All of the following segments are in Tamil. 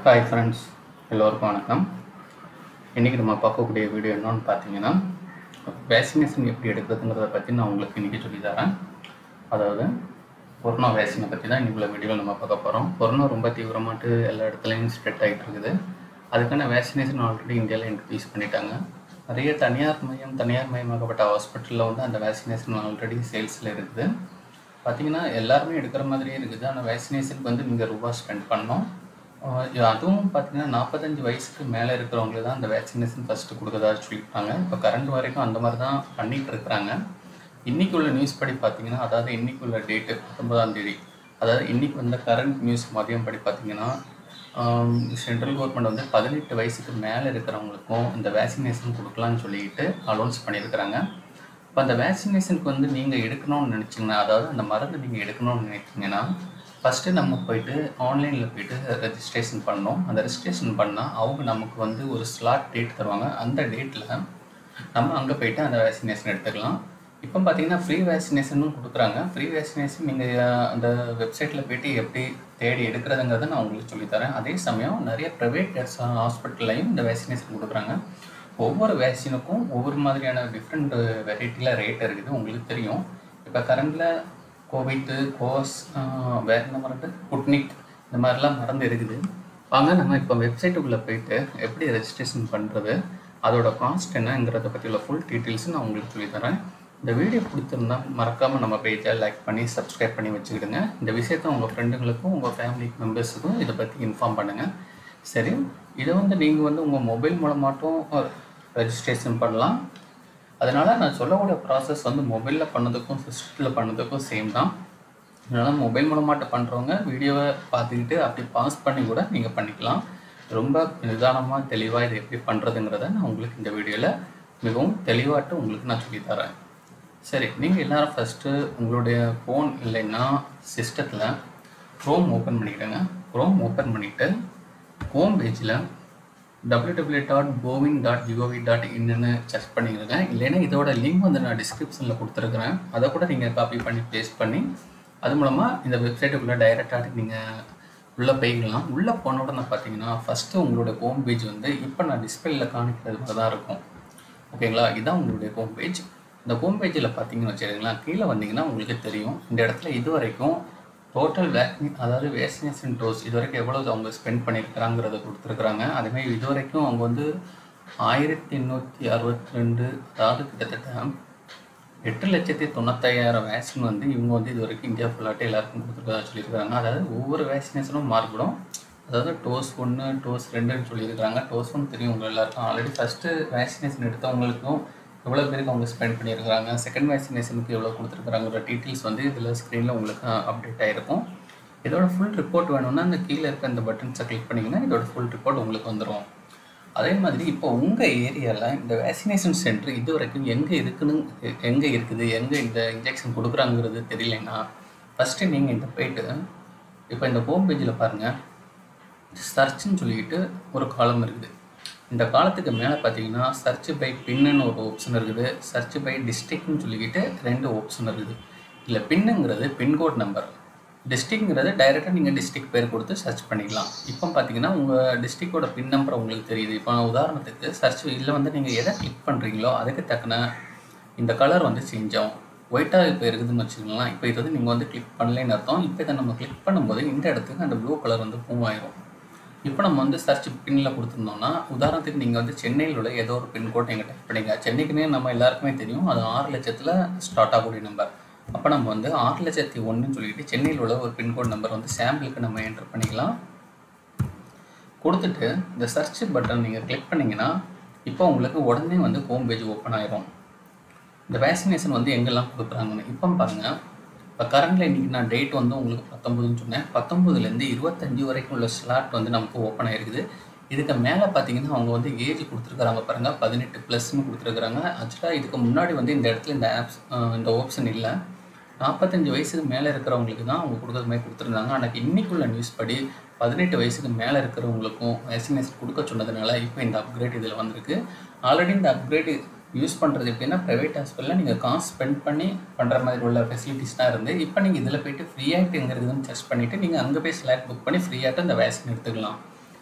ஹாய் ஃப்ரெண்ட்ஸ் எல்லோருக்கும் வணக்கம் இன்றைக்கி நம்ம பார்க்கக்கூடிய வீடியோ என்னன்னு பார்த்தீங்கன்னா வேக்சினேஷன் எப்படி எடுக்கிறதுங்கிறத பற்றி நான் உங்களுக்கு இன்றைக்கி சொல்லித்தரேன் அதாவது கொரோனா வேக்சினை பற்றி தான் இன்றைக்குள்ள வீடியோவில் நம்ம பார்க்க போகிறோம் கொரோனா ரொம்ப தீவிரமாட்டு எல்லா இடத்துலையும் ஸ்ப்ரெட் ஆகிட்டு இருக்குது அதுக்கான வேக்சினேஷன் ஆல்ரெடி இந்தியாவில் இன்ட்ரடியூஸ் பண்ணிட்டாங்க நிறைய தனியார் மையம் தனியார் மயமாக்கப்பட்ட ஹாஸ்பிட்டலில் வந்து அந்த வேக்சினேஷன் ஆல்ரெடி சேல்ஸில் இருக்குது பார்த்தீங்கன்னா எல்லாருமே எடுக்கிற மாதிரியே இருக்குது ஆனால் வேக்சினேஷனுக்கு வந்து நீங்கள் ரூபா ஸ்பெண்ட் பண்ணோம் ஆஹ் இது அதுவும் பார்த்தீங்கன்னா நாற்பத்தஞ்சு வயசுக்கு மேலே இருக்கிறவங்களுக்கு தான் அந்த வேக்சினேஷன் ஃபஸ்ட்டு கொடுக்கறதா சொல்லியிருக்காங்க இப்போ கரண்ட் வரைக்கும் அந்த மாதிரி தான் பண்ணிகிட்டு இருக்கிறாங்க இன்றைக்கி உள்ள நியூஸ் படி பார்த்தீங்கன்னா அதாவது இன்றைக்கி உள்ள டேட்டு பத்தொன்பதாம் தேதி அதாவது இன்றைக்கி வந்த கரண்ட் நியூஸ் மதியம் படி பார்த்தீங்கன்னா சென்ட்ரல் கவர்மெண்ட் வந்து பதினெட்டு வயசுக்கு மேலே இருக்கிறவங்களுக்கும் இந்த வேக்சினேஷன் கொடுக்கலான்னு சொல்லிட்டு அலௌன்ஸ் பண்ணியிருக்கிறாங்க இப்போ அந்த வேக்சினேஷனுக்கு வந்து நீங்கள் எடுக்கணும்னு நினச்சிங்கன்னா அதாவது அந்த மருந்து நீங்கள் எடுக்கணும்னு நினைச்சீங்கன்னா ஃபஸ்ட்டு நம்ம போயிட்டு ஆன்லைனில் போயிட்டு ரெஜிஸ்ட்ரேஷன் பண்ணோம் அந்த ரெஜிஸ்ட்ரேஷன் பண்ணால் அவங்க நமக்கு வந்து ஒரு ஸ்லாட் டேட் தருவாங்க அந்த டேட்டில் நம்ம அங்கே போயிட்டு அந்த வேக்சினேஷன் எடுத்துக்கலாம் இப்போ பார்த்தீங்கன்னா ஃப்ரீ வேக்சினேஷனும் கொடுக்குறாங்க ஃப்ரீ வேக்சினேஷன் நீங்கள் அந்த வெப்சைட்டில் போயிட்டு எப்படி தேடி எடுக்கிறதுங்கிறத நான் உங்களுக்கு சொல்லித்தரேன் அதே சமயம் நிறைய ப்ரைவேட் ஹாஸ்பிட்டல்லையும் இந்த வேக்சினேஷன் கொடுக்குறாங்க ஒவ்வொரு வேக்சினுக்கும் ஒவ்வொரு மாதிரியான டிஃப்ரெண்ட் வெரைட்டியில் ரேட் இருக்குது உங்களுக்கு தெரியும் இப்போ கரண்டில் கோவிட்டு கோஸ் வேற என்ன மருந்து புட்னிக் இந்த மாதிரிலாம் மருந்து இருக்குது வாங்க நம்ம இப்போ வெப்சைட்டுக்குள்ளே போயிட்டு எப்படி ரெஜிஸ்ட்ரேஷன் பண்ணுறது அதோட காஸ்ட் என்னங்கிறத பற்றி உள்ள ஃபுல் டீட்டெயில்ஸ் நான் உங்களுக்கு சொல்லித்தரேன் இந்த வீடியோ பிடிச்சிருந்தா மறக்காமல் நம்ம பேஜை லைக் பண்ணி சப்ஸ்கிரைப் பண்ணி வச்சுக்கிடுங்க இந்த விஷயத்த உங்கள் ஃப்ரெண்டுங்களுக்கும் உங்கள் ஃபேமிலி மெம்பர்ஸுக்கும் இதை பற்றி இன்ஃபார்ம் பண்ணுங்கள் சரி இதை வந்து நீங்கள் வந்து உங்கள் மொபைல் மூலமாட்டும் ரெஜிஸ்ட்ரேஷன் பண்ணலாம் அதனால் நான் சொல்லக்கூடிய ப்ராசஸ் வந்து மொபைலில் பண்ணதுக்கும் சிஸ்டத்தில் பண்ணதுக்கும் சேம் தான் அதனால் மொபைல் மூலமாட்ட பண்ணுறவங்க வீடியோவை பார்த்துக்கிட்டு அப்படி பாஸ் பண்ணி கூட நீங்கள் பண்ணிக்கலாம் ரொம்ப நிதானமாக தெளிவாக இதை எப்படி பண்ணுறதுங்கிறத நான் உங்களுக்கு இந்த வீடியோவில் மிகவும் தெளிவாட்டு உங்களுக்கு நான் சொல்லித்தரேன் சரி நீங்கள் எல்லோரும் ஃபஸ்ட்டு உங்களுடைய ஃபோன் இல்லைன்னா சிஸ்டத்தில் க்ரோம் ஓப்பன் பண்ணிக்கிடுங்க க்ரோம் ஓப்பன் பண்ணிவிட்டு ஹோம் பேஜில் W W dot CoWIN dot G O V dot இன்னுன்னு சர்ச் பண்ணிக்கிறேங்க இல்லைன்னா இதோட லிங்க் வந்து நான் டிஸ்கிரிப்ஷனில் கொடுத்துருக்குறேன் அதை கூட நீங்கள் காப்பி பண்ணி பேஸ்ட் பண்ணி அது மூலமாக இந்த வெப்சைட்டுக்குள்ளே டைரெக்டாக நீங்கள் உள்ளே போய்க்கலாம் உள்ளே போன உடனே பார்த்தீங்கன்னா ஃபஸ்ட்டு உங்களோட ஹோம் பேஜ் வந்து இப்போ நான் டிஸ்பிளேல காணிக்கிறது மாதிரி தான் இருக்கும் ஓகேங்களா இதுதான் உங்களுடைய ஹோம் பேஜ் இந்த ஹோம் பேஜில் பார்த்தீங்கன்னு வச்சுருங்களேன் கீழே வந்தீங்கன்னா உங்களுக்கு தெரியும் இந்த இடத்துல இது வரைக்கும் டோட்டல் வேக்சின் அதாவது வேக்சினேஷன் டோஸ் இது வரைக்கும் எவ்வளோ அவங்க ஸ்பெண்ட் பண்ணியிருக்கிறாங்கிறத கொடுத்துருக்குறாங்க அதேமாதிரி இது வரைக்கும் அவங்க வந்து ஆயிரத்தி எண்ணூற்றி அறுபத்தி ரெண்டு அதாவது கிட்டத்தட்ட எட்டு லட்சத்தி தொண்ணூத்தாயிரம் வேக்சின் வந்து இவங்க வந்து இது வரைக்கும் இந்தியா ஃபுல்லாட்டு எல்லாருக்கும் கொடுத்துருக்கதா சொல்லியிருக்காங்க அதாவது ஒவ்வொரு வேக்சினேஷனும் மாறுபடும் அதாவது டோஸ் ஒன்று டோஸ் ரெண்டுன்னு சொல்லியிருக்காங்க டோஸ் ஒன் தெரியும் உங்கள் எல்லாருக்கும் ஆல்ரெடி ஃபஸ்ட்டு வேக்சினேஷன் எடுத்தவங்களுக்கும் எவ்வளோ பேருக்கு அவங்க ஸ்பெண்ட் பண்ணியிருக்கிறாங்க செகண்ட் வேக்சினேஷனுக்கு எவ்வளோ கொடுத்துருக்குறாங்கிற டீட்டெயில்ஸ் வந்து இதில் ஸ்க்ரீனில் உங்களுக்கு அப்டேட் ஆகிருக்கும் இதோட ஃபுல் ரிப்போர்ட் வேணும்னா அந்த கீழே இருக்க இந்த பட்டன்ஸை கிளிக் பண்ணிங்கன்னா இதோட ஃபுல் ரிப்போர்ட் உங்களுக்கு வந்துடும் அதே மாதிரி இப்போ உங்கள் ஏரியாவில் இந்த வேக்சினேஷன் சென்டர் இது வரைக்கும் எங்கே இருக்குன்னு எங்கே இருக்குது எங்கே இந்த இன்ஜெக்ஷன் கொடுக்குறாங்கிறது தெரியலைன்னா ஃபஸ்ட்டு நீங்கள் இந்த போயிட்டு இப்போ இந்த ஹோம் பேஜில் பாருங்கள் சர்ச்னு சொல்லிக்கிட்டு ஒரு காலம் இருக்குது இந்த காலத்துக்கு மேலே பார்த்தீங்கன்னா சர்ச் பை பின்னு ஒரு ஆப்ஷன் இருக்குது சர்ச் பை டிஸ்ட்ரிக்ட்னு சொல்லிக்கிட்டு ரெண்டு ஆப்ஷன் இருக்குது இல்லை பின்னுங்கிறது பின்கோட் நம்பர் டிஸ்ட்ரிக்ங்கிறது டைரெக்டாக நீங்கள் டிஸ்ட்ரிக் பேர் கொடுத்து சர்ச் பண்ணிக்கலாம் இப்போ பார்த்தீங்கன்னா உங்கள் டிஸ்ட்ரிக்டோட பின் நம்பர் உங்களுக்கு தெரியுது இப்போ உதாரணத்துக்கு சர்ச் இதில் வந்து நீங்கள் எதை கிளிக் பண்ணுறீங்களோ அதுக்கு தக்கன இந்த கலர் வந்து சேஞ்ச் ஆகும் ஒயிட்டாக இப்போ இருக்குதுன்னு வச்சுக்கலாம் இப்போ இது வந்து நீங்கள் வந்து கிளிக் பண்ணலேன்னு அர்த்தம் இப்போ இதை நம்ம கிளிக் பண்ணும்போது இந்த இடத்துக்கு அந்த ப்ளூ கலர் வந்து மூவ் ஆயிரும் இப்போ நம்ம வந்து சர்ச் பின்னில் கொடுத்துருந்தோம்னா உதாரணத்துக்கு நீங்கள் வந்து சென்னையில் உள்ள ஏதோ ஒரு பின்கோட் நீங்கள் டைப் பண்ணிங்க சென்னைக்குன்னே நம்ம எல்லாருக்குமே தெரியும் அது ஆறு லட்சத்தில் ஸ்டார்ட் ஆகக்கூடிய நம்பர் அப்போ நம்ம வந்து ஆறு லட்சத்தி ஒன்றுன்னு சொல்லிட்டு சென்னையில் உள்ள ஒரு பின்கோட் நம்பர் வந்து சாம்பிளுக்கு நம்ம என்டர் பண்ணிக்கலாம் கொடுத்துட்டு இந்த சர்ச் பட்டன் நீங்கள் கிளிக் பண்ணிங்கன்னா இப்போ உங்களுக்கு உடனே வந்து ஹோம் பேஜ் ஓப்பன் ஆயிரும் இந்த வேக்சினேஷன் வந்து எங்கெல்லாம் கொடுக்குறாங்கன்னு இப்போ பாருங்கள் இப்போ கரண்டில் இன்றைக்கி நான் டேட் வந்து உங்களுக்கு பத்தொம்பதுன்னு சொன்னேன் பத்தொம்பதுலேருந்து இருபத்தஞ்சி வரைக்கும் உள்ள ஸ்லாட் வந்து நமக்கு ஓப்பன் ஆகிருக்குது இதுக்கு மேலே பார்த்தீங்கன்னா அவங்க வந்து ஏஜ் கொடுத்துருக்குறாங்க பாருங்கள் பதினெட்டு ப்ளஸ்னு கொடுத்துருக்குறாங்க ஆக்சுவலாக இதுக்கு முன்னாடி வந்து இந்த இடத்துல இந்த ஆப்ஸ் இந்த ஆப்ஷன் இல்லை நாற்பத்தஞ்சு வயசுக்கு மேலே இருக்கிறவங்களுக்கு தான் அவங்க கொடுக்குற மாதிரி கொடுத்துருந்தாங்க ஆனால் இன்றைக்குள்ள நியூஸ் படி பதினெட்டு வயசுக்கு மேலே இருக்கிறவங்களுக்கும் வேக்சினேஷன் கொடுக்க சொன்னதுனால இப்போ இந்த அப்கிரேட் இதில் வந்திருக்கு ஆல்ரெடி இந்த அப்கிரேடு யூஸ் பண்ணுறது எப்படின்னா ப்ரைவேட் ஹாஸ்பிட்டலில் நீங்கள் காசு ஸ்பெண்ட் பண்ணி பண்ணுற மாதிரி உள்ள ஃபெசிலிட்டிஸ் தான் இருந்து இப்போ நீங்கள் இதில் போயிட்டு ஃப்ரீயாகிட்டு எங்கே இருக்குதுன்னு செக் பண்ணிவிட்டு நீங்கள் அங்கே போய் ஸ்லாட் புக் பண்ணி ஃப்ரீயாகிட்டு அந்த வேக்சின் எடுத்துக்கலாம்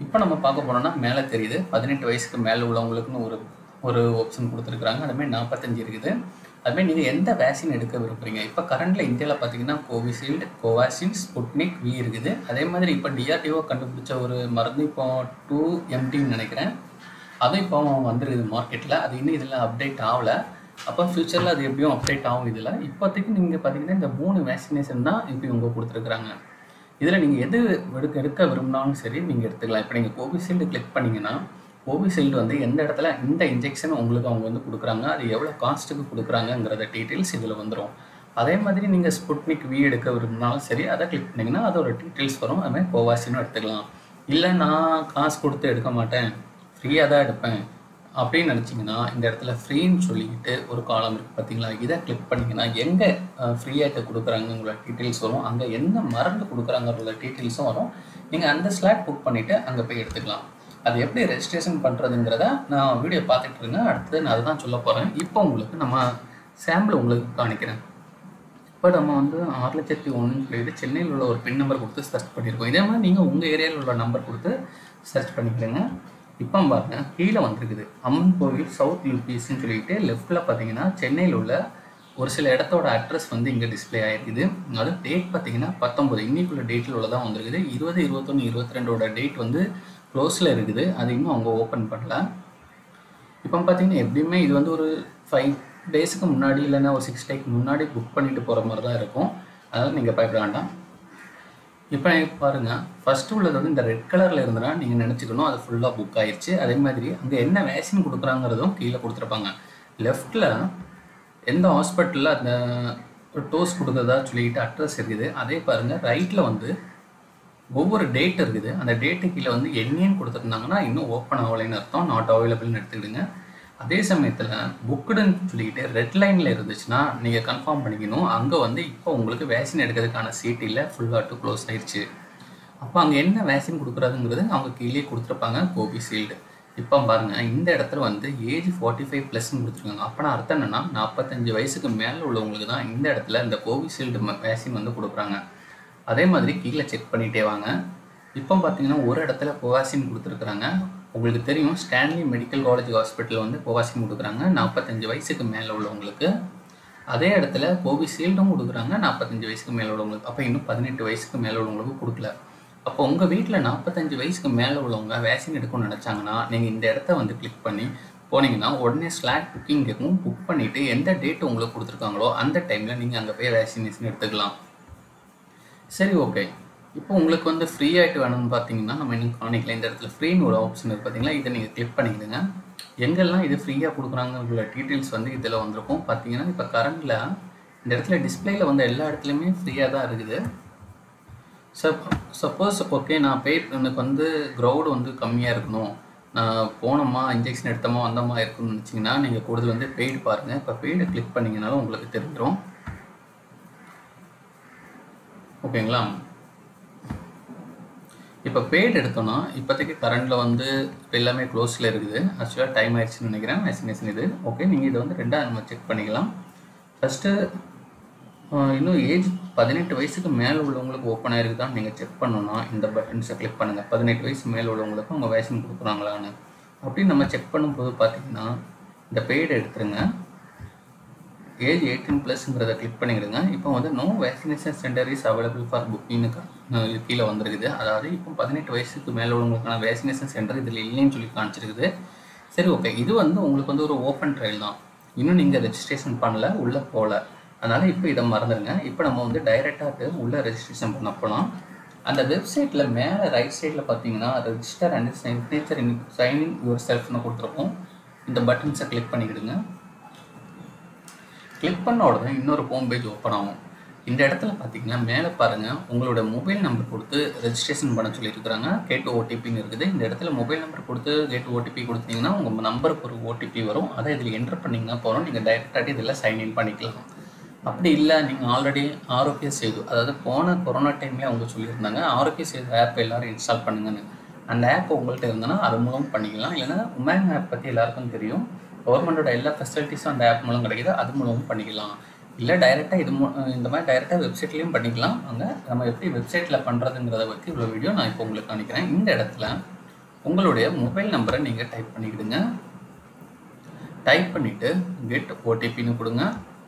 இப்போ நம்ம பார்க்க போனோம்னா மேலே தெரியுது பதினெட்டு வயசுக்கு மேலே உள்ளவங்களுக்குன்னு ஒரு ஒரு ஆப்ஷன் கொடுத்துருக்குறாங்க அதுமாதிரி நாற்பத்தஞ்சு இருக்குது அதுமாதிரி நீங்கள் எந்த வேக்சின் எடுக்க விரும்புறீங்க இப்போ கரண்டில் இந்தியாவில் பார்த்தீங்கன்னா கோவிஷீல்டு கோவாக்சின் ஸ்புட்னிக் வி இருக்குது அதே மாதிரி இப்போ டிஆர்டிஓ கண்டுபிடிச்ச ஒரு மருந்து இப்போ டூ எம்டின்னு நினைக்கிறேன் அதுவும் இப்போ வந்துருக்குது மார்க்கெட்டில் அது இன்னும் இதில் அப்டேட் ஆகலை அப்போ ஃப்யூச்சரில் அது எப்படியும் அப்டேட் ஆகும் இதில் இப்போதைக்கு நீங்கள் பார்த்தீங்கன்னா இந்த மூணு வேக்சினேஷன் தான் இப்போ இவங்க கொடுத்துருக்குறாங்க இதில் நீங்கள் எது எடுக்க எடுக்க விரும்பினாலும் சரி நீங்கள் எடுத்துக்கலாம் இப்போ நீங்கள் கோவிஷீல்டு கிளிக் பண்ணிங்கன்னா கோவிஷீல்டு வந்து எந்த இடத்துல இந்த இன்ஜெக்ஷன் உங்களுக்கு அவங்க வந்து கொடுக்குறாங்க அது எவ்வளோ காஸ்ட்டுக்கு கொடுக்குறாங்கங்கிறத டீட்டெயில்ஸ் இதில் வந்துடும் அதே மாதிரி நீங்கள் ஸ்புட்னிக் வி எடுக்க விரும்பினாலும் சரி அதை கிளிக் பண்ணிங்கன்னா அதோட டீட்டெயில்ஸ் வரும் அதுமாதிரி கோவாக்சினும் எடுத்துக்கலாம் இல்லை நான் காசு கொடுத்து எடுக்க மாட்டேன் ஃப்ரீயாக தான் எடுப்பேன் அப்படின்னு நினச்சிங்கன்னா இந்த இடத்துல ஃப்ரீன்னு சொல்லிக்கிட்டு ஒரு காலம் இருக்குது பார்த்தீங்களா இதை கிளிக் பண்ணிங்கன்னா எங்கே ஃப்ரீயாக கொடுக்குறாங்கங்களோட டீட்டெயில்ஸ் வரும் அங்கே என்ன மருந்து கொடுக்குறாங்கிறத டீட்டெயில்ஸும் வரும் நீங்கள் அந்த ஸ்லாட் புக் பண்ணிவிட்டு அங்கே போய் எடுத்துக்கலாம் அது எப்படி ரெஜிஸ்ட்ரேஷன் பண்ணுறதுங்கிறத நான் வீடியோ பார்த்துட்டு இருங்க அடுத்தது நான் அதுதான் சொல்ல போகிறேன் இப்போ உங்களுக்கு நம்ம சாம்பிள் உங்களுக்கு காணிக்கிறேன் இப்போ நம்ம வந்து ஆறு லட்சத்தி ஒன்றுன்னு சொல்லிட்டு சென்னையில் உள்ள ஒரு பின் நம்பர் கொடுத்து சர்ச் பண்ணியிருக்கோம் இதே மாதிரி நீங்கள் உங்கள் ஏரியாவில் உள்ள நம்பர் கொடுத்து சர்ச் பண்ணிக்கிறீங்க இப்போ பாருங்க கீழே வந்திருக்குது அம்மன் கோவில் சவுத் யூபிஎஸ்ன்னு சொல்லிட்டு லெஃப்ட்டில் பார்த்தீங்கன்னா சென்னையில் உள்ள ஒரு சில இடத்தோட அட்ரஸ் வந்து இங்கே டிஸ்பிளே ஆகிருக்குது அது டேட் பார்த்தீங்கன்னா பத்தொம்பது இன்னைக்குள்ள டேட்டில் உள்ளதான் வந்திருக்குது இருபது இருபத்தொன்று இருபத்தி ரெண்டோட டேட் வந்து க்ளோஸில் இருக்குது அது இன்னும் அவங்க ஓப்பன் பண்ணல இப்போ பார்த்தீங்கன்னா எப்படியுமே இது வந்து ஒரு ஃபைவ் டேஸுக்கு முன்னாடி இல்லைன்னா ஒரு சிக்ஸ் டேக்கு முன்னாடி புக் பண்ணிட்டு போகிற மாதிரி தான் இருக்கும் அதனால் நீங்கள் பயப்பட வேண்டாம் இப்போ பாருங்கள் ஃபஸ்ட்டு உள்ளது வந்து இந்த ரெட் கலரில் இருந்தனா நீங்கள் நினச்சிக்கணும் அது ஃபுல்லாக புக் ஆயிடுச்சு அதே மாதிரி அங்கே என்ன வேக்சின் கொடுக்குறாங்கிறதும் கீழே கொடுத்துருப்பாங்க லெஃப்ட்டில் எந்த ஹாஸ்பிட்டலில் அந்த டோஸ் கொடுக்குறதா சொல்லிட்டு அட்ரஸ் இருக்குது அதே பாருங்கள் ரைட்டில் வந்து ஒவ்வொரு டேட் இருக்குது அந்த டேட்டு கீழே வந்து என்னன்னு கொடுத்துருந்தாங்கன்னா இன்னும் ஓப்பன் ஆகலைன்னு அர்த்தம் நாட் அவைலபிள்னு எடுத்துக்கிடுங்க அதே சமயத்தில் புக்குடுன்னு சொல்லிக்கிட்டு ரெட் லைனில் இருந்துச்சுன்னா நீங்கள் கன்ஃபார்ம் பண்ணிக்கணும் அங்கே வந்து இப்போ உங்களுக்கு வேக்சின் எடுக்கிறதுக்கான சீட் இல்லை ஃபுல்லாக டு க்ளோஸ் ஆயிடுச்சு அப்போ அங்கே என்ன வேக்சின் கொடுக்குறதுங்கிறது அவங்க கீழே கொடுத்துருப்பாங்க கோவிஷீல்டு இப்போ பாருங்கள் இந்த இடத்துல வந்து ஏஜ் ஃபார்ட்டி ஃபைவ் ப்ளஸ்ன்னு கொடுத்துருக்காங்க அப்போனா அர்த்தம் என்னன்னா நாற்பத்தஞ்சு வயசுக்கு மேலே உள்ளவங்களுக்கு தான் இந்த இடத்துல இந்த கோவிஷீல்டு வேக்சின் வந்து கொடுக்குறாங்க அதே மாதிரி கீழே செக் பண்ணிகிட்டே வாங்க இப்போ பார்த்தீங்கன்னா ஒரு இடத்துல கோவாக்சின் கொடுத்துருக்குறாங்க உங்களுக்கு தெரியும் ஸ்டான்லி மெடிக்கல் காலேஜ் ஹாஸ்பிட்டல் வந்து கோவாக்சின் கொடுக்குறாங்க நாற்பத்தஞ்சு வயசுக்கு மேலே உள்ளவங்களுக்கு அதே இடத்துல கோவிஷீல்டும் கொடுக்குறாங்க நாற்பத்தஞ்சு வயசுக்கு மேலே உள்ளவங்களுக்கு அப்போ இன்னும் பதினெட்டு வயசுக்கு மேலே உள்ளவங்களுக்கு கொடுக்கல அப்போ உங்கள் வீட்டில் நாற்பத்தஞ்சு வயசுக்கு மேலே உள்ளவங்க வேக்சின் எடுக்கணும்னு நினச்சாங்கன்னா நீங்கள் இந்த இடத்த வந்து கிளிக் பண்ணி போனீங்கன்னா உடனே ஸ்லாட் புக்கிங் இருக்கும் புக் பண்ணிவிட்டு எந்த டேட் உங்களுக்கு கொடுத்துருக்காங்களோ அந்த டைமில் நீங்கள் அங்கே போய் வேக்சினேஷன் எடுத்துக்கலாம் சரி ஓகே இப்போ உங்களுக்கு வந்து ஃப்ரீ ஆகிட்டு வேணும்னு பார்த்தீங்கன்னா நம்ம இன்னும் காணிக்கல இந்த இடத்துல ஃப்ரீன்னு ஒரு ஆப்ஷன் இருக்குது பார்த்தீங்களா இதை நீங்கள் கிளிக் பண்ணிக்கிடுங்க எங்கெல்லாம் இது ஃப்ரீயாக கொடுக்குறாங்கிற டீட்டெயில்ஸ் வந்து இதில் வந்திருக்கும் பார்த்தீங்கன்னா இப்போ கரண்டில் இந்த இடத்துல டிஸ்பிளேயில் வந்து எல்லா இடத்துலையுமே ஃப்ரீயாக தான் இருக்குது சப் சப்போஸ் ஓகே நான் பே எனக்கு வந்து க்ரௌடு வந்து கம்மியாக இருக்கணும் நான் போனோமா இன்ஜெக்ஷன் எடுத்தோமா வந்தோமா இருக்குன்னு நினச்சிங்கன்னா நீங்கள் கூடுதல் வந்து பெய்டு பாருங்கள் இப்போ பெய்டை கிளிக் பண்ணிங்கனாலும் உங்களுக்கு தெரிஞ்சிடும் ஓகேங்களா இப்போ பெய்டு எடுத்தோன்னா இப்போதைக்கு கரண்டில் வந்து இப்போ எல்லாமே க்ளோஸில் இருக்குது ஆக்சுவலாக டைம் ஆயிடுச்சுன்னு நினைக்கிறேன் வேக்சினேஷன் இது ஓகே நீங்கள் இதை வந்து ரெண்டாக நம்ம செக் பண்ணிக்கலாம் ஃபஸ்ட்டு இன்னும் ஏஜ் பதினெட்டு வயசுக்கு மேலே உள்ளவங்களுக்கு ஓப்பன் ஆயிருக்குதான் நீங்கள் செக் பண்ணணும்னா இந்த பட்டன்ஸை கிளிக் பண்ணுங்கள் பதினெட்டு வயசு மேலே உள்ளவங்களுக்கு அவங்க வேக்சின் கொடுக்குறாங்களான்னு அப்படின்னு நம்ம செக் பண்ணும்போது பார்த்தீங்கன்னா இந்த பெய்டு எடுத்துருங்க ஏஜ் எயிட்டீன் ப்ளஸ்ங்கிறத கிளிக் பண்ணிடுங்க இப்போ வந்து no vaccination centre is available for புக்கிங்னு கீழே வந்திருக்குது அதாவது இப்போ பதினெட்டு வயசுக்கு மேலே உள்ளவங்களுக்கான வேக்சினேஷன் சென்டர் இதில் இல்லைன்னு சொல்லி காமிச்சிருக்குது சரி ஓகே இது வந்து உங்களுக்கு வந்து ஒரு ஓப்பன் ட்ரையல் தான் இன்னும் நீங்கள் ரெஜிஸ்ட்ரேஷன் பண்ணல உள்ளே போகல அதனால் இப்போ இதை மறந்துடுங்க இப்போ நம்ம வந்து டைரெக்டாக உள்ளே ரெஜிஸ்ட்ரேஷன் பண்ண போகலாம் அந்த வெப்சைட்டில் மேலே ரைட் சைடில் பார்த்தீங்கன்னா register and signature in signing your செல்ஃப்னு கொடுத்துருக்கோம் இந்த பட்டன்ஸை கிளிக் பண்ணிக்கிடுங்க கிளிக் பண்ண உடனே இன்னொரு ஹோம் பேஜ் ஓப்பன் ஆகும் இந்த இடத்துல பார்த்தீங்கன்னா மேலே பாருங்கள் உங்களோட மொபைல் நம்பர் கொடுத்து ரெஜிஸ்ட்ரேஷன் பண்ண சொல்லியிருக்கிறாங்க கேட்டு ஓடிபின்னு இருக்குது இந்த இடத்துல மொபைல் நம்பர் கொடுத்து கேட்டு ஓடிபி கொடுத்தீங்கன்னா உங்கள் நம்பருக்கு ஒரு ஓடிபி வரும் அதை இதில் என்டர் பண்ணிங்கன்னா போகிறோம் நீங்கள் டைரெக்டாக இதில் சைன்இன் பண்ணிக்கலாம் அப்படி இல்லை நீங்கள் ஆல்ரெடி ஆரோக்கிய சேது அதாவது போன கொரோனா டைம்லேயே அவங்க சொல்லியிருந்தாங்க ஆரோக்கிய சேது ஆப் எல்லோரும் இன்ஸ்டால் பண்ணுங்கன்னு அந்த ஆப் உங்கள்கிட்ட இருந்தனா அது மூலம் பண்ணிக்கலாம் இல்லைன்னா உமேங் ஆப் பற்றி எல்லாருக்கும் தெரியும் கவர்மெண்ட்டோட எல்லா ஃபெசிலிட்டிஸும் அந்த ஆப் மூலம் கிடைக்குது அது மூலமும் பண்ணிக்கலாம் இல்லை டைரெக்டாக இது மூ இந்த மாதிரி டைரெக்டாக வெப்சைட்லேயும் பண்ணிக்கலாம் அங்கே நம்ம எப்படி வெப்சைட்டில் பண்ணுறதுங்கிறத பற்றி இவ்வளோ வீடியோ நான் இப்போ உங்களுக்கு காணிக்கிறேன் இந்த இடத்துல உங்களுடைய மொபைல் நம்பரை நீங்கள் டைப் பண்ணிக்கிடுங்க டைப் பண்ணிவிட்டு கெட் ஓடிபின்னு கொடுங்க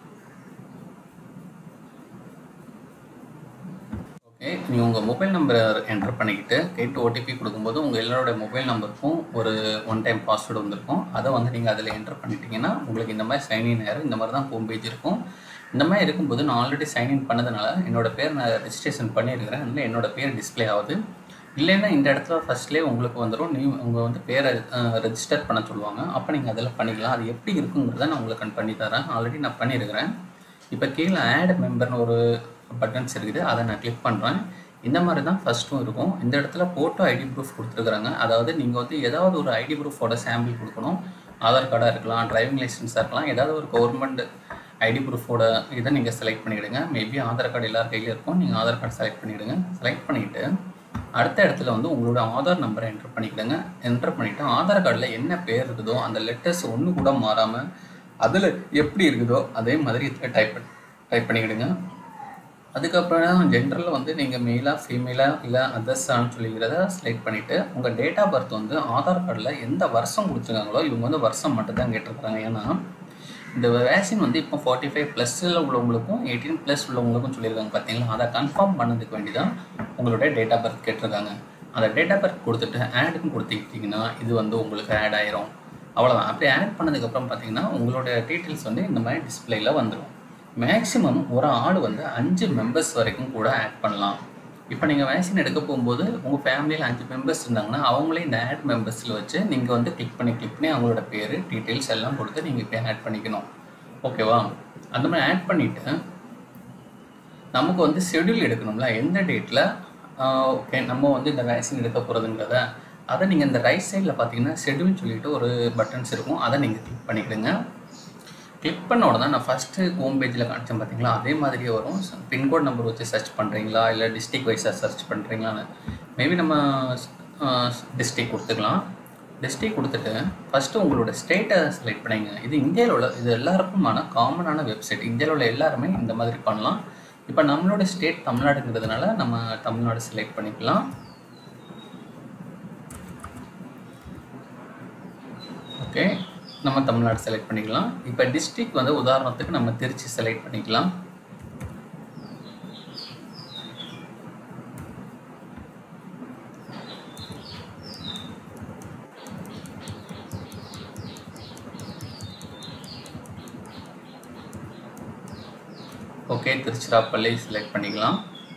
ஓகே நீங்கள் உங்கள் மொபைல் நம்பரை என்டர் பண்ணிக்கிட்டு கெட் ஓடிபி கொடுக்கும்போது உங்கள் எல்லாரோட மொபைல் நம்பருக்கும் ஒரு ஒன் டைம் பாஸ்வேர்டு வந்திருக்கும் அதை வந்து நீங்கள் அதில் என்டர் பண்ணிட்டீங்கன்னா உங்களுக்கு இந்த மாதிரி சைன்இன் ஆயிரும் இந்த மாதிரி தான் ஹோம் பேஜ் இருக்கும் இந்த மாதிரி இருக்கும்போது நான் ஆல்ரெடி சைன்இன் பண்ணதுனால என்னோட பேர் நான் ரெஜிஸ்ட்ரேஷன் பண்ணியிருக்கிறேன் அதனால் என்னோட பேர் டிஸ்ப்ளே ஆகுது இல்லைன்னா இந்த இடத்துல ஃபஸ்ட்லேயே உங்களுக்கு வந்துடும் நீ உங்கள் வந்து பேரை ரெஜிஸ்டர் பண்ண சொல்லுவாங்க அப்போ நீங்கள் அதில் பண்ணிக்கலாம் அது எப்படி இருக்குங்கிறத நான் உங்களுக்கு பண்ணி தரேன் ஆல்ரெடி நான் பண்ணியிருக்கிறேன் இப்போ கீழே ஆட் மெம்பர்னு ஒரு பட்டன்ஸ் இருக்குது அதை நான் கிளிக் பண்ணுறேன் இந்த மாதிரி தான் ஃபஸ்ட்டும் இருக்கும் இந்த இடத்துல ஃபோட்டோ ஐடி ப்ரூஃப் கொடுத்துருக்குறாங்க அதாவது நீங்கள் வந்து ஏதாவது ஒரு ஐடி ப்ரூஃபோட சாம்பிள் கொடுக்கணும் ஆதார் கார்டாக இருக்கலாம் டிரைவிங் லைசன்ஸாக இருக்கலாம் ஏதாவது ஒரு கவர்மெண்ட் ஐடி ப்ரூஃபோட இதை நீங்கள் செலக்ட் பண்ணிவிடுங்க மேபி ஆதார் கார்டு எல்லார் கையிலும் இருக்கும் நீங்கள் ஆதார் கார்டு செலக்ட் பண்ணிவிடுங்க செலக்ட் பண்ணிவிட்டு அடுத்த இடத்துல வந்து உங்களோட ஆதார் நம்பரை என்டர் பண்ணிக்கிடுங்க என்டர் பண்ணிவிட்டு ஆதார் கார்டில் என்ன பேர் இருக்குதோ அந்த லெட்டர்ஸ் ஒன்று கூட மாறாமல் அதில் எப்படி இருக்குதோ அதே மாதிரி இதில் டைப் டைப் பண்ணிக்கிடுங்க அதுக்கப்புறம் ஜென்ரலில் வந்து நீங்கள் மெயிலாக ஃபீமேலாக இல்லை அதர்ஸான்னு சொல்லிக்கிறத செலக்ட் பண்ணிவிட்டு உங்கள் டேட் ஆஃப் பர்த் வந்து ஆதார் கார்டில் எந்த வருஷம் கொடுத்துருக்காங்களோ இவங்க வந்து வருஷம் மட்டும் தான் கேட்டிருக்காங்க ஏன்னா இந்த வேக்சின் வந்து இப்போ ஃபார்ட்டி ஃபைவ் ப்ளஸில் உள்ளவங்களுக்கும் எயிட்டீன் ப்ளஸ் உள்ளவங்களுக்கும் சொல்லியிருக்காங்க பார்த்தீங்களா அதை கன்ஃபார்ம் பண்ணதுக்கு வேண்டி தான் உங்களுடைய டேட் ஆஃப் பர்த் கேட்டிருக்காங்க அந்த டேட் ஆஃப் பர்த் கொடுத்துட்டு ஆடுன்னு கொடுத்துக்கிட்டிங்கன்னா இது வந்து உங்களுக்கு ஆட் ஆயிரும் அவ்வளோதான் அப்படி ஆட் பண்ணதுக்கப்புறம் பார்த்தீங்கன்னா உங்களோட டீட்டெயில்ஸ் வந்து இந்த மாதிரி டிஸ்பிளேயில் வந்துடும் மேக்ஸிமம் ஒரு ஆள் வந்து அஞ்சு மெம்பர்ஸ் வரைக்கும் கூட ஆட் பண்ணலாம் இப்போ நீங்கள் வேக்சின் எடுக்க போகும்போது உங்கள் ஃபேமிலியில் அஞ்சு மெம்பர்ஸ் இருந்தாங்கன்னா அவங்களே இந்த ஆட் மெம்பர்ஸில் வச்சு நீங்கள் வந்து கிளிக் பண்ணி கிளிக் பண்ணி அவங்களோட பேர் டீட்டெயில்ஸ் எல்லாம் கொடுத்து நீங்கள் இப்போ ஆட் பண்ணிக்கணும் ஓகேவா அந்த மாதிரி ஆட் பண்ணிவிட்டு நமக்கு வந்து ஷெடியூல் எடுக்கணும்ல எந்த டேட்டில் ஓகே நம்ம வந்து இந்த வேக்சின் எடுக்க போகிறதுங்கிறத அதை நீங்கள் இந்த ரைட் சைடில் பார்த்தீங்கன்னா ஷெடியூல் சொல்லிட்டு ஒரு பட்டன்ஸ் இருக்கும் அதை நீங்கள் கிளிக் பண்ணிக்கிடுங்க கிளிக் பண்ண உடனே நான் ஃபஸ்ட்டு ஹோம் பேஜில் காமிச்சேன் பார்த்தீங்களா அதே மாதிரியே வரும் பின்கோட் நம்பர் வச்சு சர்ச் பண்ணுறீங்களா இல்லை டிஸ்ட்ரிக் வைஸாக சர்ச் பண்ணுறீங்களான்னு மேபி நம்ம டிஸ்ட்ரிக் கொடுத்துக்கலாம் டிஸ்ட்ரிக் கொடுத்துட்டு ஃபஸ்ட்டு உங்களோட ஸ்டேட்டை செலக்ட் பண்ணிங்க இது இந்தியாவில் உள்ள இது எல்லாருக்குமான காமனான வெப்சைட் இந்தியாவில் உள்ள எல்லாருமே இந்த மாதிரி பண்ணலாம் இப்போ நம்மளோட ஸ்டேட் தமிழ்நாடுங்கிறதுனால நம்ம தமிழ்நாடு செலக்ட் பண்ணிக்கலாம் ஓகே நம்ம தமிழ்நாடு செலக்ட் பண்ணிக்கலாம் இப்போ டிஸ்ட்ரிக் வந்து உதாரணத்துக்கு நம்ம திருச்சி செலக்ட் பண்ணிக்கலாம் ஓகே திருச்சிராப்பள்ளி செலக்ட் பண்ணிக்கலாம்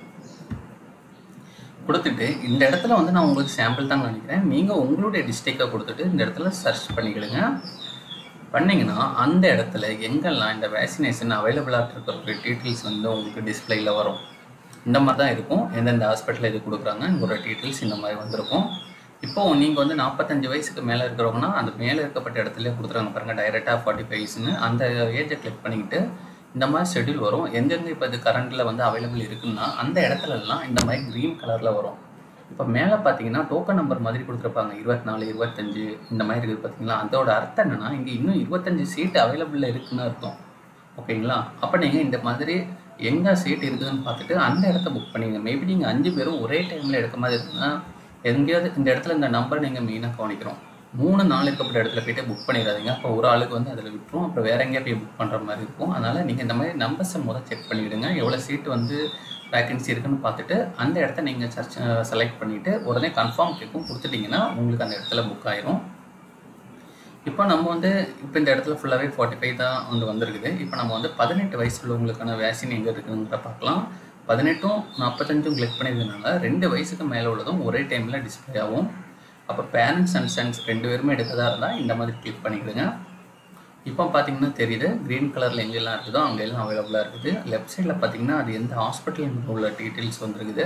கொடுத்துட்டு இந்த இடத்துல வந்து நான் உங்களுக்கு சாம்பிள் தான் நினைக்கிறேன் நீங்கள் உங்களுடைய டிஸ்ட்ரிக்டை கொடுத்துட்டு இந்த இடத்துல சர்ச் பண்ணிக்கிடுங்க பண்ணிங்கன்னா அந்த இடத்துல எங்கெல்லாம் இந்த வேக்சினேஷன் அவைலபிளாக இருக்கிற டீட்டெயில்ஸ் வந்து உங்களுக்கு டிஸ்பிளேயில் வரும் இந்த மாதிரி தான் இருக்கும் எந்தெந்த ஹாஸ்பிட்டலில் இது கொடுக்குறாங்க உங்களோட டீட்டெயில்ஸ் இந்த மாதிரி வந்திருக்கும் இப்போது நீங்கள் வந்து நாற்பத்தஞ்சு வயசுக்கு மேலே இருக்கிறவங்கன்னா அந்த மேலே இருக்கப்பட்ட இடத்துல கொடுத்துருவாங்க பாருங்கள் டைரெக்டாக ஃபார்ட்டி ஃபைவ்ஸ்னு அந்த ஏஜை கிளிக் பண்ணிக்கிட்டு இந்த மாதிரி ஷெடியூல் வரும் எங்கெங்கே இப்போ இது கரண்டில் வந்து அவைலபிள் இருக்குன்னா அந்த இடத்துலலாம் இந்த மாதிரி க்ரீன் கலரில் வரும் இப்போ மேலே பார்த்தீங்கன்னா டோக்கன் நம்பர் மாதிரி கொடுத்துருப்பாங்க இருபத்தி நாலு இருபத்தஞ்சு இந்த மாதிரி இருக்குது பார்த்தீங்களா அதோட அர்த்தம் என்னென்னா இங்கே இன்னும் இருபத்தஞ்சு சீட்டு அவைலபிளில் இருக்குன்னு அர்த்தம் ஓகேங்களா அப்போ நீங்கள் இந்த மாதிரி எங்கே சீட் இருக்குதுன்னு பார்த்துட்டு அந்த இடத்த புக் பண்ணிங்க மேபி நீங்கள் அஞ்சு பேரும் ஒரே டைமில் எடுக்க மாதிரி இருக்குன்னா எங்கேயாவது இந்த இடத்துல இந்த நம்பர் நீங்கள் மெயினாக கவனிக்கிறோம் மூணு நாள் இருக்கப்பட்ட இடத்துல போய்ட்டு புக் பண்ணிடாதீங்க அப்போ ஒரு ஆளுக்கு வந்து அதில் விட்டுரும் அப்புறம் வேற எங்கேயா போய் புக் பண்ணுற மாதிரி இருக்கும் அதனால் நீங்கள் இந்த மாதிரி நம்பர்ஸை முதல் செக் பண்ணிவிடுங்க எவ்வளோ சீட்டு வந்து வேக்கன்சி இருக்குன்னு பார்த்துட்டு அந்த இடத்த நீங்கள் சர்ச் செலக்ட் பண்ணிவிட்டு உடனே கன்ஃபார்ம் கேட்கும் கொடுத்துட்டிங்கன்னா உங்களுக்கு அந்த இடத்துல புக் ஆயிரும் இப்போ நம்ம வந்து இப்போ இந்த இடத்துல ஃபுல்லாகவே ஃபார்ட்டி ஃபைவ் தான் வந்து வந்திருக்குது இப்போ நம்ம வந்து பதினெட்டு வயசு உள்ளவங்களுக்கான வேக்சின் எங்கே இருக்குதுங்கிற பார்க்கலாம் பதினெட்டும் நாற்பத்தஞ்சும் கிளிக் பண்ணியிருந்தனால ரெண்டு வயசுக்கு மேலே உள்ளதும் ஒரே டைமில் டிஸ்பிளே ஆகும் அப்போ பேரண்ட்ஸ் அண்ட் சன்ஸ் ரெண்டு பேருமே எடுக்கிறதா இருந்தால் இந்த மாதிரி கிளிக் பண்ணிக்கிடுங்க இப்போ பார்த்தீங்கன்னா தெரியுது க்ரீன் கலரில் எங்கெல்லாம் இருக்குதோ அங்கெல்லாம் அவைலபிளாக இருக்குது லெஃப்ட் சைடில் பார்த்தீங்கன்னா அது எந்த ஹாஸ்பிட்டல் உள்ள டீட்டெயில்ஸ் வந்துருக்குது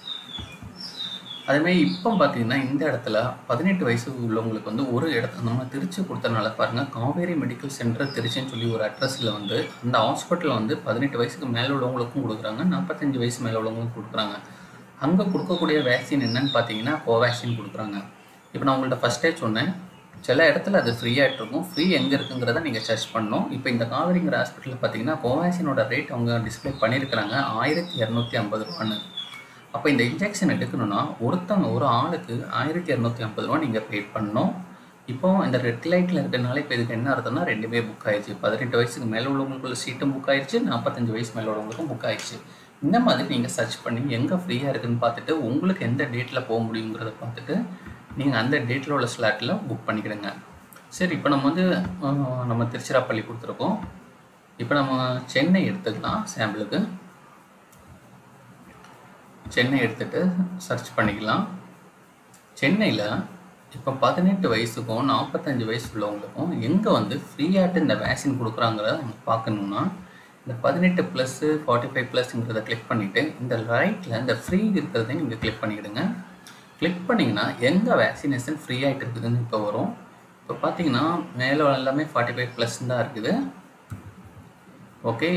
அதேமாதிரி இப்போ பார்த்தீங்கன்னா இந்த இடத்துல பதினெட்டு வயசு உள்ளவங்களுக்கு வந்து ஒரு இடத்துல நம்ம திருச்சி கொடுத்தனால பாருங்கள் காவேரி மெடிக்கல் சென்டர் திருச்சின்னு சொல்லி ஒரு அட்ரஸில் வந்து அந்த ஹாஸ்பிட்டலில் வந்து பதினெட்டு வயசுக்கு மேலே உள்ளவங்களுக்கும் கொடுக்குறாங்க நாற்பத்தஞ்சு வயசு மேலே உள்ளவங்களுக்கும் கொடுக்குறாங்க அங்கே கொடுக்கக்கூடிய வேக்சின் என்னன்னு பார்த்தீங்கன்னா கோவேக்சின் கொடுக்குறாங்க இப்போ நான் உங்கள்கிட்ட ஃபஸ்ட்டே சொன்னேன் சில இடத்துல அது ஃப்ரீயாக இருக்கும் ஃப்ரீ எங்கே இருக்குங்கிறத நீங்கள் சர்ச் பண்ணணும் இப்போ இந்த காவேரிங்கிற ஹாஸ்பிட்டலில் பார்த்தீங்கன்னா கோவேக்சினோட ரேட் அவங்க டிஸ்பிளே பண்ணியிருக்கிறாங்க ஆயிரத்தி இரநூத்தி ஐம்பது ரூபான்னு அப்போ இந்த இன்ஜெக்ஷன் எடுக்கணும்னா ஒருத்தவங்க ஒரு ஆளுக்கு ஆயிரத்தி இரநூத்தி ஐம்பது ரூபா நீங்கள் பே பண்ணணும் இப்போ இந்த ரெட் லைட்டில் இருக்கிறனால இப்போ இதுக்கு என்ன அர்த்தம்னா ரெண்டுமே புக் ஆயிடுச்சு பதினெட்டு வயசுக்கு மேலே உள்ளவங்களுக்கு சீட்டும் புக் ஆயிடுச்சு நாற்பத்தஞ்சு வயசு மேலே உள்ளவங்களுக்கும் புக் ஆயிடுச்சு இந்த மாதிரி நீங்கள் சர்ச் பண்ணி எங்கே ஃப்ரீயாக இருக்குன்னு பார்த்துட்டு உங்களுக்கு எந்த டேட்டில் போக முடியுங்கிறத பார்த்துட்டு நீங்கள் அந்த டேட்டில் உள்ள ஸ்லாட்டில் புக் பண்ணிக்கிடுங்க சரி இப்போ நம்ம வந்து அஹ், நம்ம திருச்சிராப்பள்ளி கொடுத்துருக்கோம் இப்போ நம்ம சென்னை எடுத்துக்கலாம் சாம்பிளுக்கு சென்னை எடுத்துட்டு சர்ச் பண்ணிக்கலாம் சென்னையில் இப்போ பதினெட்டு வயசுக்கும் நாற்பத்தஞ்சு வயசு உள்ளவங்களுக்கும் எங்கே வந்து ஃப்ரீயாட்டு இந்த வேக்சின் கொடுக்குறாங்கிறத நம்ம பார்க்கணுன்னா இந்த பதினெட்டு ப்ளஸ்ஸு ஃபார்ட்டி ஃபைவ் ப்ளஸ்ங்கிறத கிளிக் பண்ணிவிட்டு இந்த ரைட்டில் இந்த ஃப்ரீ இருக்கிறதையும் நீங்கள் கிளிக் பண்ணிக்கிடுங்க கிளிக் பண்ணிங்கன்னா எங்கே வேக்சினேஷன் ஃப்ரீ ஆகிட்டு இருக்குதுன்னு இப்போ வரும் இப்போ பார்த்தீங்கன்னா மேலே எல்லாமே ஃபார்ட்டி ஃபைவ் ப்ளஸ் தான் இருக்குது ஓகே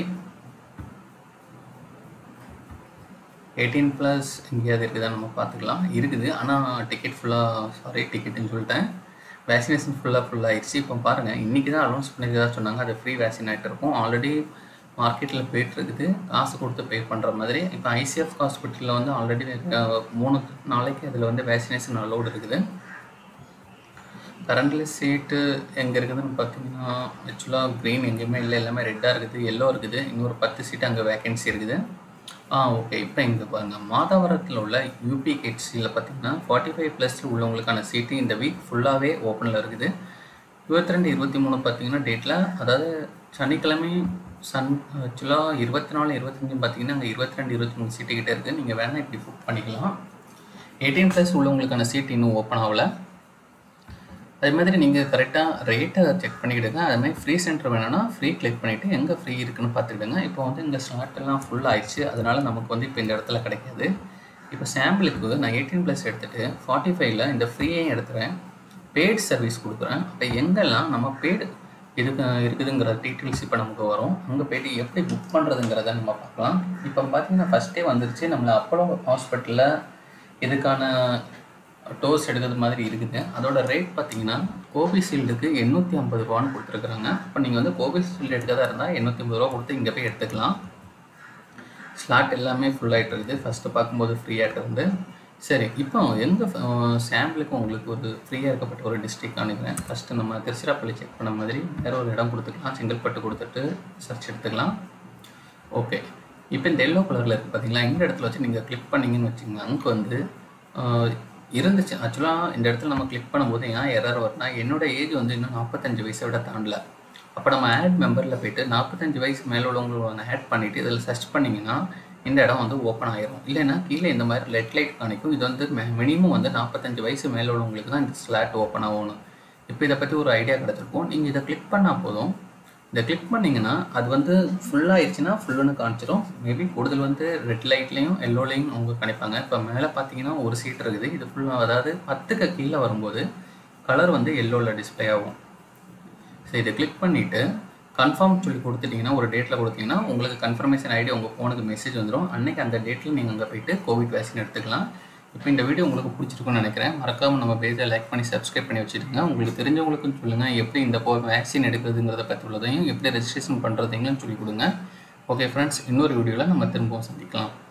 எயிட்டீன் ப்ளஸ் எங்கேயாவது இருக்குதா நம்ம பார்த்துக்கலாம் இருக்குது ஆனால் டிக்கெட் ஃபுல்லாக சாரி டிக்கெட்டுன்னு சொல்லிட்டேன் வேக்சினேஷன் ஃபுல்லாக ஃபுல்லாக ஆயிடுச்சு இப்போ பாருங்கள் இன்றைக்கி தான் அனௌன்ஸ் பண்ணிக்கிறதா சொன்னாங்க அது ஃப்ரீ வேக்சின் ஆகிட்டு இருக்கும் ஆல்ரெடி மார்க்கெட்டில் போயிட்டு இருக்குது காசு கொடுத்து பே பண்ணுற மாதிரி இப்போ ஐசிஎஃப் ஹாஸ்பிட்டலில் வந்து ஆல்ரெடி மூணு நாளைக்கு அதில் வந்து வேக்சினேஷன் அலோடு இருக்குது கரண்ட்ல சீட்டு எங்கே இருக்குதுன்னு பார்த்தீங்கன்னா ஆக்சுவலாக க்ரீன் எங்கேயுமே இல்லை எல்லாமே ரெட்டாக இருக்குது எல்லோ இருக்குது இன்னொரு பத்து சீட்டு அங்கே வேகன்சி இருக்குது ஆ ஓகே இப்போ இங்கே பாருங்கள் மாதாவரத்தில் உள்ள யூபி ஹெச்சியில் பார்த்தீங்கன்னா ஃபார்ட்டி ஃபைவ் ப்ளஸில் உள்ளவங்களுக்கான சீட்டு இந்த வீக் ஃபுல்லாகவே ஓப்பனில் இருக்குது இருபத்தி ரெண்டு இருபத்தி மூணு பார்த்தீங்கன்னா டேட்டில் அதாவது சனிக்கிழமை சன் ஆக்சுவலாக இருபத்தி நாலு இருபத்தஞ்சு பார்த்தீங்கன்னா அங்கே இருபத்தி ரெண்டு இருபத்தி மூணு சீட்டு கிட்ட இருக்குது நீங்கள் வேணால் இப்படி புக் பண்ணிக்கலாம் எயிட்டீன் ப்ளஸ் உள்ளவங்களுக்கான சீட் இன்னும் ஓப்பன் ஆகலை அதே மாதிரி நீங்கள் கரெக்டாக ரேட்டை செக் பண்ணிக்கிடுங்க அதே மாதிரி ஃப்ரீ சென்டர் வேணும்னா ஃப்ரீ கிளிக் பண்ணிவிட்டு எங்கே ஃப்ரீ இருக்குன்னு பார்த்துக்கிடுங்க இப்போ வந்து இந்த ஸ்லாட் எல்லாம் ஃபுல் ஆயிடுச்சு அதனால் நமக்கு வந்து இப்போ இந்த இடத்துல கிடைக்காது இப்போ சாம்பிளுக்கு நான் எயிட்டீன் ப்ளஸ் எடுத்துகிட்டு ஃபார்ட்டி ஃபைவ்ல இந்த ஃப்ரீயையும் எடுத்துகிறேன் பெய்டு சர்வீஸ் கொடுக்குறேன் அப்போ எங்கெல்லாம் நம்ம பெய்டு இதுக்கு இருக்குதுங்கிற டீட்டெயில்ஸ் இப்போ நமக்கு வரும் அங்கே போயிட்டு எப்படி புக் பண்ணுறதுங்கிறத நம்ம பார்க்கலாம் இப்போ பார்த்தீங்கன்னா ஃபஸ்ட்டே வந்துருச்சு நம்மளை அப்போலோ ஹாஸ்பிட்டலில் இதுக்கான டோஸ் எடுக்கிறது மாதிரி இருக்குது அதோட ரேட் பார்த்தீங்கன்னா கோவிஷீல்டுக்கு எண்ணூற்றி ஐம்பது ரூபான்னு கொடுத்துருக்குறாங்க இப்போ நீங்கள் வந்து கோவிஷீல்டு எடுக்கிறதா இருந்தால் எண்ணூற்றி ஐம்பது ரூபா கொடுத்து இங்கே போய் எடுத்துக்கலாம் ஸ்லாட் எல்லாமே ஃபுல் ஆகிட்டு இருக்குது ஃபஸ்ட்டு பார்க்கும்போது ஃப்ரீயாகிட்டு இருந்து சரி இப்போ எந்த சாம்பிளுக்கு உங்களுக்கு ஒரு ஃப்ரீயாக இருக்கப்பட்ட ஒரு டிஸ்ட்ரிக் காணிக்கிறேன் ஃபஸ்ட்டு நம்ம திருச்சிராப்பள்ளி செக் பண்ண மாதிரி வேற ஒரு இடம் கொடுத்துக்கலாம் செங்கல்பட்டு கொடுத்துட்டு சர்ச் எடுத்துக்கலாம் ஓகே இப்போ இந்த எல்லோ கலரில் இருக்குது பார்த்தீங்களா இந்த இடத்துல வச்சு நீங்கள் கிளிக் பண்ணீங்கன்னு வச்சுக்கோங்க அங்கே வந்து ஆஹ், இருந்துச்சு ஆக்சுவலாக இந்த இடத்துல நம்ம கிளிக் பண்ணும்போது ஏன் எரர் வரும்னா என்னோட ஏஜ் வந்து இன்னும் நாற்பத்தஞ்சு வயசை விட தாண்டல அப்போ நம்ம ஆட் மெம்பரில் போயிட்டு நாற்பத்தஞ்சு வயசு மேலே உள்ளவங்களை ஆட் பண்ணிவிட்டு இதில் சர்ச் பண்ணிங்கன்னா இந்த இடம் வந்து ஓப்பன் ஆயிரும் இல்லைன்னா கீழே இந்த மாதிரி ரெட் லைட் காணிக்கும் இது வந்து மினிமம் வந்து நாற்பத்தஞ்சு வயசு மேலே உள்ளவங்களுக்கு தான் இந்த ஸ்லாட் ஓப்பன் ஆகணும் இப்போ இதை பற்றி ஒரு ஐடியா கிடச்சிருக்கும் நீங்கள் இதை கிளிக் பண்ணால் போதும் இதை கிளிக் பண்ணிங்கன்னா அது வந்து ஃபுல்லாகிடுச்சுன்னா ஃபுல்லுன்னு காமிச்சிரும் மேபி கூடுதல் வந்து ரெட் லைட்லேயும் எல்லோலையும் அவங்க கணிப்பாங்க இப்போ மேலே பார்த்தீங்கன்னா ஒரு சீட் இருக்குது இது ஃபுல்லாக அதாவது பத்துக்கு கீழே வரும்போது கலர் வந்து எல்லோவில் டிஸ்ப்ளே ஆகும் ஸோ இதை கிளிக் பண்ணிவிட்டு கன்ஃபார்ம் சொல்லி கொடுத்துட்டிங்கன்னா ஒரு டேட்டில் கொடுத்தீங்கன்னா உங்களுக்கு கன்ஃபர்மேஷன் ஐடி உங்கள் ஃபோனுக்கு மெசேஜ் வந்துடும் அன்னைக்கு அந்த டேட்டில் நீங்கள் அங்கே போயிட்டு கோவிட் வேக்சின் எடுத்துக்கலாம் இப்போ இந்த வீடியோ உங்களுக்கு பிடிச்சிருக்கும்னு நினைக்கிறேன் மறக்காமல் நம்ம பேஜை லைக் பண்ணி சப்ஸ்கிரைப் பண்ணி வச்சுருங்க உங்களுக்கு தெரிஞ்சவங்களுக்கும் சொல்லுங்கள் எப்படி இந்த போ வேக்சின் எடுக்கிறதுங்கிறத பற்றி உள்ளதையும் எப்படி ரெஜிஸ்ட்ரேஷன் பண்ணுறதையும் சொல்லி கொடுங்க ஓகே ஃப்ரெண்ட்ஸ் இன்னொரு வீடியோவில் நம்ம திரும்பவும் சந்திக்கலாம்